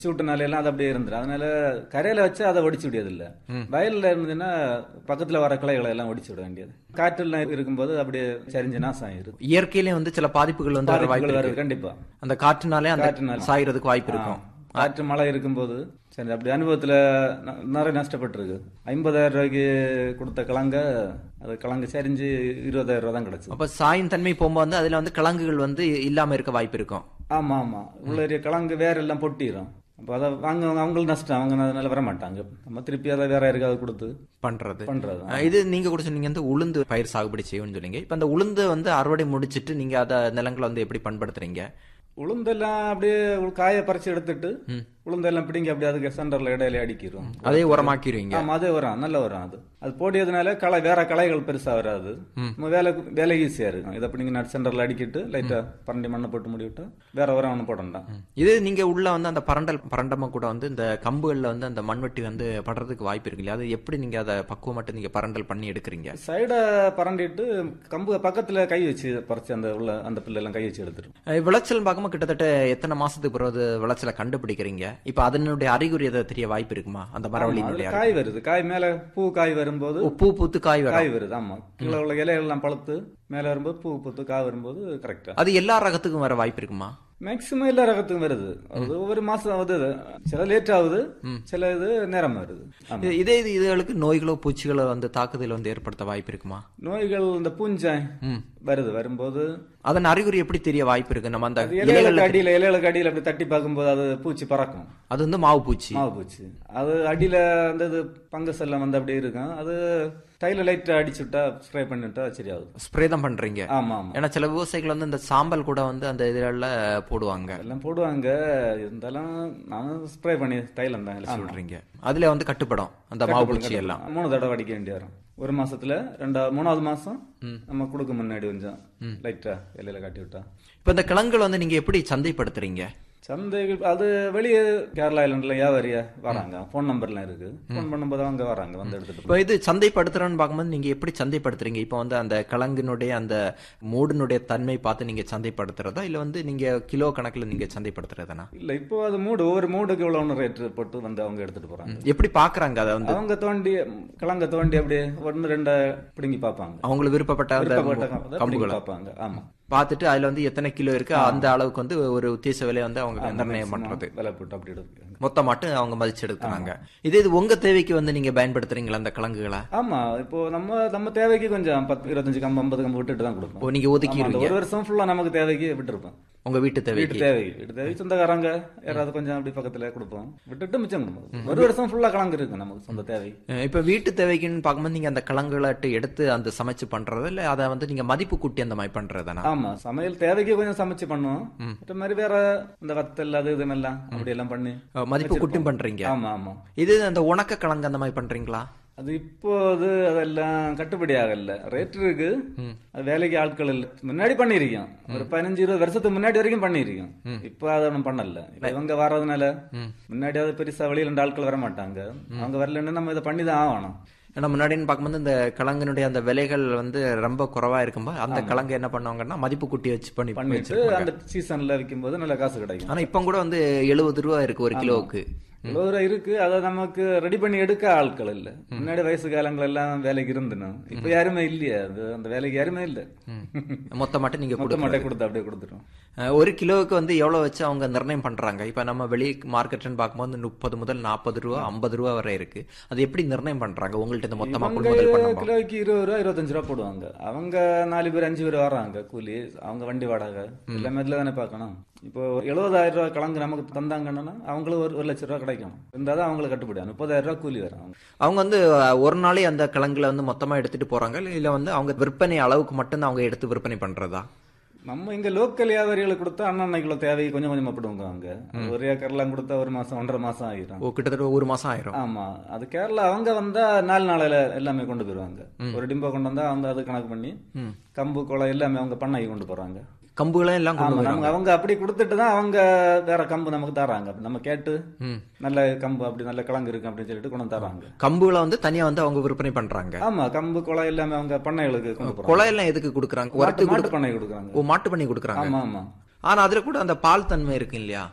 சூட்டுனால எல்லாம் அது அப்படியே இருந்துரும் அதனால கரையில வச்சு அதை ஒடிச்சு விடியது இல்ல வயல்ல இருந்ததுன்னா பக்கத்துல வர கிளைகளை எல்லாம் ஒடிச்சு விட வேண்டியது காற்றுல இருக்கும்போது அப்படியே சரிஞ்சு நாசம் ஆயிருது இயற்கையிலே வந்து சில பாதிப்புகள் வந்து வர வாய்ப்பு பாதிப்புகள் இருக்கு வருது கண்டிப்பா அந்த காற்றுனாலே அந்த காற்றுனால. சாயறதுக்கு வாய்ப்பு இருக்கும் காற்று மழை இருக்கும்போது சரி அப்படி அனுபவத்துல ந- நிறைய நஷ்டப்பட்டிருக்கு ஐம்பதாயிரம் ரூபாய்க்கு கொடுத்த கிழங்க அது கிழங்கு சரிஞ்சு இருபதாயிரம் ரூபாய் தான் கிடைச்சது அப்ப சாயின் தன்மை போகும்போது வந்து அதுல வந்து கிழங்குகள் வந்து இல்லாம இருக்க வாய்ப்பு இருக்கும் ஆமா ஆமா உள்ள ஏறிய கிழங்கு வேற எல்லாம் பொட்டிடும் அப்போ அதை வாங்குவவங்க அவங்களுக்கு நஷ்டம் அவங்க அதனால வர மாட்டாங்க நம்ம திருப்பி அதை வேற யாருக்காவது கொடுத்து பண்றது பண்றது அஹ் இது நீங்க கூட சொன்னீங்க வந்து உளுந்து பயிர் சாகுபடி செய்யும்னு சொன்னீங்க இப்ப அந்த உளுந்து வந்து அறுவடை முடிச்சிட்டு நீங்க அத நிலங்களை வந்து எப்படி பண்படுத்துறீங்க உளுந்தெல்லாம் அப்படியே உள் காயை பறிச்சு எடுத்துட்டு உளுந்தெல்லாம் பிடிங்கி அப்படியே அதுக்கு சென்டர்ல இடையில அடிக்கிறோம் அதே உரமாக்கிடுவீங்க ஆமா அது வரும் நல்ல வரும் அது அது போடியதுனால களை வேற களைகள் பெருசா வராது நம்ம வேலை வேலை ஈஸியா இருக்கும் இதை பிடிங்க நட் சென்டர்ல அடிக்கிட்டு லைட்டா பரண்டி மண்ணை போட்டு முடிவிட்டா வேற உரம் ஒன்றும் போடண்டாம் இது நீங்க உள்ள வந்து அந்த பரண்டல் பரண்டமா கூட வந்து இந்த கம்புகள்ல வந்து அந்த மண்வெட்டி வந்து படுறதுக்கு வாய்ப்பு இருக்கு இல்லையா அது எப்படி நீங்க அதை பக்குவமாட்டு நீங்க பரண்டல் பண்ணி எடுக்கிறீங்க சைட பரண்டிட்டு கம்பு பக்கத்துல கை வச்சு பறிச்சு அந்த உள்ள அந்த பிள்ளை எல்லாம் கை வச்சு எடுத்துரும் அஹ் விளைச்சல் பார்க்கும்போது கிட்டத்தட்ட எத்தனை மாசத்துக்கு பிறகு விளைச்சலை கண்டுபிடிக்கிறீங்க இப்ப அதனுடைய அறிகுறி அதை தெரிய வாய்ப்பு இருக்குமா அந்த மரவழியினுடைய அதுல காய் வருது காய் மேல பூ காய் வரும்போது அறிகுறி? பூ பூத்து காய் வரும் காய் வருது ஆமா கீழே உள்ள இலைகள் எல்லாம் பழுத்து மேல வரும்போது பூ பூத்து காய் வரும்போது கரெக்டா அது எல்லா ரகத்துக்கும் வர வாய்ப்பு இருக்குமா மேக்சிமம் எல்லா ரகத்துக்கும் வருது அது ஒவ்வொரு மாசம் ஆகுது சில லேட் ஆகுது சில இது நேரம் வருது ஆமா. இது- இதே இது இதுகளுக்கு நோய்களோ பூச்சிகளோ வந்து தாக்குதல் வந்து ஏற்படுத்த வாய்ப்பு இருக்குமா நோய்கள் இந்த பூஞ்சாய் ம். வருது வரும்போது அதன் அறிகுறி எப்படி தெரிய வாய்ப்பு இருக்கு நம்ம அந்த அது இலைகள்ல இலைகளுக்கு அடியில இலைகளுக்கு அடியில அப்படி தட்டி பார்க்கும்போது அது பூச்சி பறக்கும் அது வந்து மாவு பூச்சி மாவு பூச்சி அது அடியில அந்த இது பங்கஸ் எல்லாம் வந்து அப்படியே இருக்கும் அது தைல லைட்டா அடிச்சு விட்டா ஸ்ப்ரே பண்ணிட்டா சரியாகுது ஸ்ப்ரே தான் பண்றீங்க ஆமா ஆமா ஏன்னா சில விவசாயிகள் வந்து இந்த சாம்பல் கூட வந்து அந்த இதுல போடுவாங்க எல்லாம் போடுவாங்க இருந்தாலும் நானும் ஸ்ப்ரே பண்ணி தைலம் தான் ஆமா. சொல்றீங்க அதுல வந்து கட்டுப்படும் அந்த மாவு பூச்சி எல்லாம் மூணு தடவை அடிக்க வேண்டிய வரும் ஒரு மாசத்துல ரெண்டா மூணாவது மாசம் நம்ம கொடுக்க முன்னாடி கொஞ்சம் லைட்டா இலையில காட்டி விட்டா இப்ப இந்த கிழங்குகள் வந்து நீங்க எப்படி சந்தைப்படுத்துறீங்க சந்தைகள் அது வெளியே கேரளா ஐலண்ட்ல வியாபாரியா வராங்க ஃபோன் நம்பர்லாம் இருக்கு ஃபோன் பண்ணும்போது அவங்க வராங்க வந்து எடுத்துட்டு இப்போ இது சந்தைப்படுத்துறோன்னு பார்க்கும்போது நீங்க எப்படி சந்தைப்படுத்துறீங்க இப்போ வந்து அந்த கிழங்கினுடைய அந்த மூடினுடைய தன்மை பார்த்து நீங்க சந்தைப்படுத்துறதா இல்ல வந்து நீங்க கிலோ கணக்குல நீங்க சந்தைப்படுத்துறதுனா இல்ல இப்போ அது மூடு ஒவ்வொரு மூடுக்கு இவ்வளவு ரேட் போட்டு வந்து அவங்க எடுத்துட்டு போறாங்க எப்படி பாக்குறாங்க அதை வந்து அவங்க தோண்டி கிழங்க தோண்டி அப்படியே ஒன்னு ரெண்ட பிடுங்கி பார்ப்பாங்க அவங்களுக்கு விருப்பப்பட்ட அந்த விருப்பப்பட்ட பிடுங்கி கம்புகளை பார்ப்பாங்க ஆமா பார்த்துட்டு அதுல வந்து எத்தனை கிலோ இருக்கு அந்த அளவுக்கு வந்து ஒரு உத்தேச விலையை வந்து அவங்க நிர்ணயம் பண்றது விலை போட்டு அப்படி எடுப்பாங்க மொத்த மட்டும் அவங்க மதிச்சு எடுக்கிறாங்க இதே இது உங்க தேவைக்கு வந்து நீங்க பயன்படுத்துறீங்களா அந்த கிழங்குகளை ஆமா இப்போ நம்ம நம்ம தேவைக்கு கொஞ்சம் பத்து இருபத்தஞ்சு கம்பு ஐம்பது கம்பு விட்டுட்டு தான் கொடுப்போம் ஓ நீங்க ஆமா, அந்த ஒதுக்கிடுவீங்க ஒரு வருஷம் ஃபுல்லா நமக்கு தேவைக்கு விட்டுருப்போம் உங்க வீட்டு தேவைக்கு வீட்டு தேவைக்கு வீட்டு தேவைக்கு சொந்தக்காரங்க யாராவது கொஞ்சம் அப்படி பக்கத்துல கொடுப்போம் விட்டுட்டு மிச்சம் கொடுப்போம் ஒரு வருஷம் ஃபுல்லா கலங்கு இருக்கு நமக்கு சொந்த தேவை அஹ் இப்ப வீட்டு தேவைக்குன்னு பார்க்கும்போது நீங்க அந்த கிழங்குகளை எடுத்து அந்த சமைச்சு பண்றது இல்ல அதை வந்து நீங்க மதிப்பு கூட்டி அந்த மாதிரி பண்றதுனா ஆமா சமையல் தேவைக்கு கொஞ்சம் சமைச்சு பண்ணுவோம் மற்ற மாதிரி வேற இந்த வத்தல் அது இதுன்னெல்லாம் அப்படி எல்லாம் பண்ணி மதிப்பு கூட்டியும் பண்றீங்க ஆமா ஆமா இது அந்த உணக்க கிழங்கு அந்த மாதிரி பண்றீங்களா அது இப்போது அதெல்லாம் கட்டுப்படி ஆகல ரேட் இருக்கு அது வேலைக்கு ஆட்கள் இல்ல முன்னாடி பண்ணிருக்கோம் ஒரு பதினஞ்சு இருபது வருஷத்துக்கு முன்னாடி வரைக்கும் பண்ணிருக்கோம் இப்போ அதை ஒன்றும் பண்ணல இப்ப இவங்க வர்றதுனால முன்னாடி அது பெருசா வெளியில ரெண்டு ஆட்கள் வர மாட்டாங்க அவங்க வரலன்னு நம்ம இதை பண்ணி தான் ஆகணும் ஏன்னா முன்னாடின்னு பார்க்கும்போது இந்த கிழங்கினுடைய அந்த விலைகள் வந்து ரொம்ப குறைவா இருக்கும்போது அந்த கிழங்கு என்ன பண்ணுவாங்கன்னா மதிப்பு கூட்டி வச்சு பண்ணி பண்ணிட்டு அந்த சீசன்ல விற்கும்போது நல்ல காசு கிடைக்கும் ஆனா இப்ப கூட வந்து எழுபது ரூபா இருக்கு ஒரு கிலோவுக்கு இவ்வளவு தூரம் இருக்கு அதை நமக்கு ரெடி பண்ணி எடுக்க ஆட்கள் இல்ல முன்னாடி வயசு காலங்கள் எல்லாம் வேலைக்கு இருந்தணும் இப்ப யாருமே இல்லையா அது அந்த வேலைக்கு யாருமே இல்ல மொத்த மட்டும் நீங்க மொத்த கொடுக்க மட்டை கொடுத்து அப்படியே கொடுத்துரும் அஹ் ஒரு கிலோவுக்கு வந்து எவ்வளவு வச்சு அவங்க நிர்ணயம் பண்றாங்க இப்ப நம்ம வெளி மார்க்கெட்னு பார்க்கும்போது முப்பது முதல் நாற்பது ரூபா ஐம்பது ரூபா வரை இருக்கு அது எப்படி நிர்ணயம் பண்றாங்க உங்கள்ட்ட இந்த மொத்தமா இவங்க கொள்முதல் பண்ணும்போது கிலோக்கு இருபது ரூபா இருபத்தஞ்சு ரூபா போடுவாங்க அவங்க நாலு பேர் அஞ்சு பேர் வராங்க கூலி அவங்க வண்டி வாடகை எல்லாமே இதுல தானே பார்க்கணும் இப்போ ஒரு எழுபதாயிரம் ரூபாய் கிழங்கு நமக்கு தந்தாங்கன்னா அவங்களுக்கு ஒரு ஒரு லட்சம் ரூபா கிடைக்கும் இருந்தாதான் அவங்களுக்கு கட்டுப்படி முப்பதாயிரம் ரூபாய் கூலி வரும் அவங்க அவங்க வந்து அஹ், ஒரு நாளே அந்த கிழங்குல வந்து மொத்தமா எடுத்துட்டு போறாங்க இல்ல- இல்ல வந்து அவங்க விற்பனை அளவுக்கு மட்டும்தான் அவங்க எடுத்து விற்பனை பண்றதா நம்ம இங்க லோக்கல் வியாபாரிகளுக்கு கொடுத்தா அன்னன்னைக்குள்ள தேவை கொஞ்சம் கொஞ்சமா போடுவாங்க அவங்க ஒரு ஏக்கர்லாம் கொடுத்தா ஒரு மாசம் ஒன்றரை மாசம் ஆகிரும் ஓ கிட்டத்தட்ட ஒரு மாசம் ஆயிரும் ஆமா அது கேரளா அவங்க வந்தா நாலு நாளையில எல்லாமே கொண்டு போயிருவாங்க ஒரு டிம்போ கொண்டு வந்தா அவங்க அது கணக்கு பண்ணி கம்பு குளம் எல்லாமே அவங்க பண்ணைக்கு கொண்டு போறாங்க கம்புகளும் எல்லாம் கொண்டு ஆமா வராங்க நமக்கு அவங்க அப்படி கொடுத்துட்டு தான் அவங்க வேற கம்பு நமக்கு தராங்க நம்ம கேட்டு நல்ல கம்பு அப்படி நல்ல கிழங்கு இருக்கு அப்படின்னு சொல்லிட்டு கொண்டு வந்து தராங்க கம்புகளை வந்து தனியா வந்து அவங்க விற்பனை பண்றாங்க ஆமா கம்பு குளம் எல்லாமே அவங்க பண்ணைகளுக்கு கொண்டு போறாங்க குலை எல்லாம் எதுக்கு கொடுக்குறாங்க மாட்டு உரத்துக்கு மாட்டு பண்ணை கொடுக்குறாங்க ஓ மாட்டு பண்ணி கொடுக்குறாங்க ஆமா ஆமா ஆனா அதுல கூட அந்த பால் தன்மை இருக்கு இல்லையா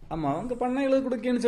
ஆமா அவங்க பண்ணைகளுக்கு கொடுக்கன்னு